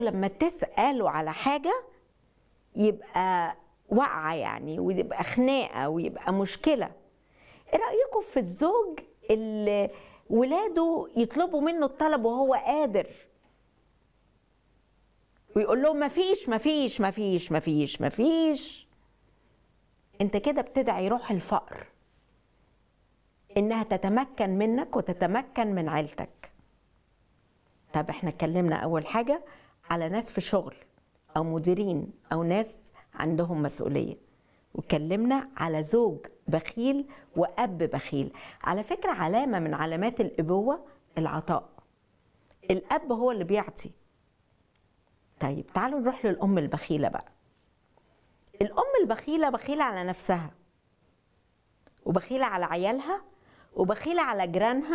لما تسأله على حاجة يبقى واقعة يعني ويبقى خناقة ويبقى مشكلة ايه رأيكم في الزوج اللي ولاده يطلبوا منه الطلب وهو قادر ويقول لهم مفيش مفيش مفيش مفيش مفيش انت كده بتدعي روح الفقر انها تتمكن منك وتتمكن من عيلتك طب احنا اتكلمنا اول حاجه على ناس في شغل او مديرين او ناس عندهم مسؤوليه واتكلمنا على زوج بخيل واب بخيل على فكره علامه من علامات الابوه العطاء الاب هو اللي بيعطي طيب تعالوا نروح للام البخيله بقى الام البخيله بخيله على نفسها وبخيله على عيالها وبخيله على جيرانها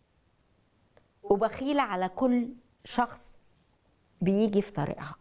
وبخيله على كل شخص بيجي في طريقها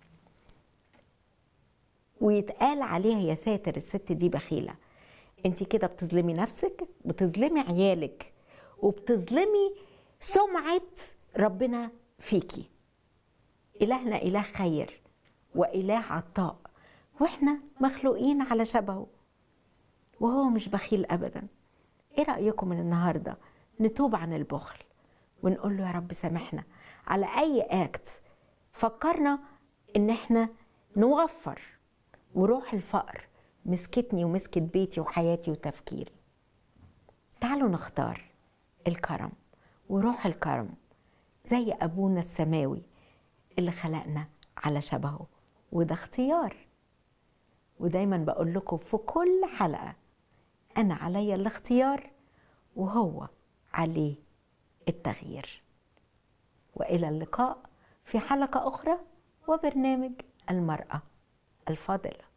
ويتقال عليها يا ساتر الست دي بخيله انت كده بتظلمي نفسك بتظلمي عيالك وبتظلمي سمعه ربنا فيكي الهنا اله خير واله عطاء واحنا مخلوقين على شبهه وهو مش بخيل ابدا ايه رايكم من النهارده نتوب عن البخل ونقول له يا رب سامحنا على اي اكت فكرنا ان احنا نوفر وروح الفقر مسكتني ومسكت بيتي وحياتي وتفكيري تعالوا نختار الكرم وروح الكرم زي ابونا السماوي اللي خلقنا على شبهه وده اختيار ودايما بقول لكم في كل حلقه انا عليا الاختيار وهو عليه التغيير والى اللقاء في حلقه اخرى وبرنامج المراه الفاضله